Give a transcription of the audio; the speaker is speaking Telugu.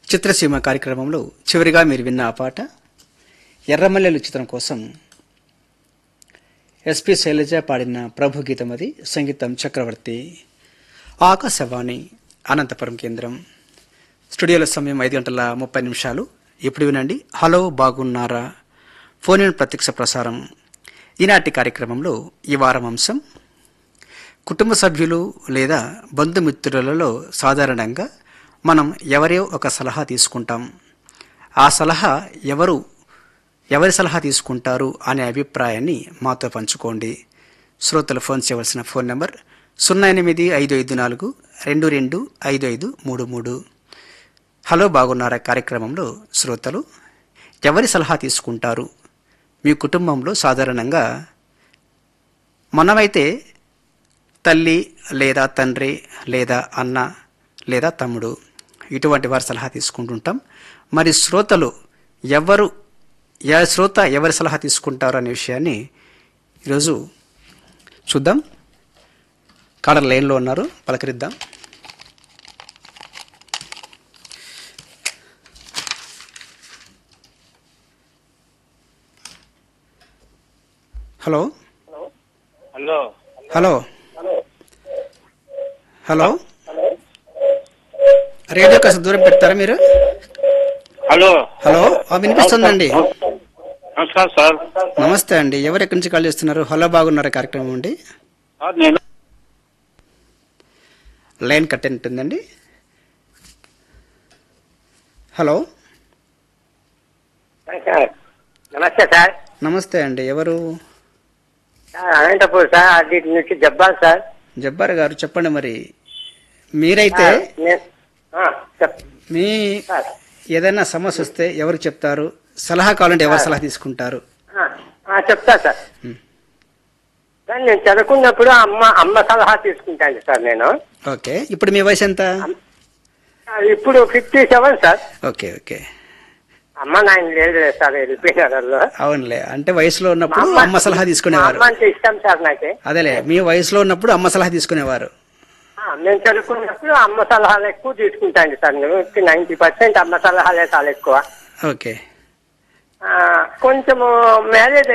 చిత్రసీమ కార్యక్రమంలో చివరిగా మీరు విన్న ఆ పాట ఎర్రమల్లెలు చిత్రం కోసం ఎస్పి శైలజ పాడిన ప్రభు గీతం అది సంగీతం చక్రవర్తి ఆకాశవాణి అనంతపురం కేంద్రం స్టూడియోలో సమయం ఐదు గంటల ముప్పై నిమిషాలు ఇప్పుడు వినండి హలో బాగున్నారా ఫోన్ ఇన్ ప్రత్యక్ష ప్రసారం ఈనాటి కార్యక్రమంలో ఈ వారం అంశం కుటుంబ సభ్యులు లేదా బంధుమిత్రులలో సాధారణంగా మనం ఎవరో ఒక సలహా తీసుకుంటాం ఆ సలహా ఎవరు ఎవరి సలహా తీసుకుంటారు అనే అభిప్రాయాన్ని మాతో పంచుకోండి శ్రోతలు ఫోన్ చేయవలసిన ఫోన్ నెంబర్ సున్నా ఎనిమిది ఐదు ఐదు నాలుగు రెండు రెండు ఐదు ఐదు మూడు మూడు హలో బాగున్నారా కార్యక్రమంలో శ్రోతలు ఎవరి సలహా తీసుకుంటారు మీ కుటుంబంలో సాధారణంగా మనమైతే తల్లి లేదా తండ్రి లేదా అన్న లేదా తమ్ముడు ఇటువంటి వారి సలహా తీసుకుంటుంటాం మరి శ్రోతలు ఎవరు ఏ శ్రోత ఎవరి సలహా తీసుకుంటారు అనే విషయాన్ని ఈరోజు చూద్దాం కాడర్ లైన్లో ఉన్నారు పలకరిద్దాం hello hello hello hello radio కాస్త దూరం పెడతారా మీరు హలో హలో ఆ, వినిపిస్తుందండి నమస్కారం సార్ నమస్తే అండి ఎవరు ఎక్కడి నుంచి కాల్ చేస్తున్నారు హలో బాగున్నారా కార్యక్రమం అండి సార్ నేను లైన్ కట్ ఉంటుందండి హలో సార్ నమస్తే సార్ నమస్తే అండి ఎవరు సార్ అనంతపూర్ సార్ అది నుంచి జబ్బాల్ సార్ జబ్బార్ గారు చెప్పండి మరి మీరైతే సార్, నే- ఆ, చెప్ మీ సార్ ఏదైనా సమస్య వస్తే ఎవరికి చెప్తారు సలహా కావాలంటే ఎవరు సలహా తీసుకుంటారు ఆ, ఆ, చెప్తా సార్ ఉమ్. సార్ నేను చదువుకున్నప్పుడు అమ్మ అమ్మ సలహా తీసుకుంటాను సార్ నేను ఓకే ఇప్పుడు మీ వయసు ఎంత ఆ, ఇప్పుడు fifty seven sir okay okay అమ్మ నాయన లేదు సార్ వెళ్ళిపోయినారు వాళ్ళు. అవునులే అంటే వయసులో మా ఉన్నప్పుడు అమ్మ- అమ్మ సలహా మా తీసుకునేవారు అమ్మ అంటే ఇష్టం సార్ నాకే అదేలే మీ వయసులో ఉన్నప్పుడు అమ్మ సలహా తీసుకునేవారు ఆ, నేను చదువుకున్నప్పుడు అమ్మ సలహాలు ఎక్కువ తీసుకుంటాను సార్ నేను నైన్టీ పర్సెంట్ అమ్మ సలహాలే చాలా ఎక్కువ ఓకే ఆ, కొంచెము మ్యారేజ్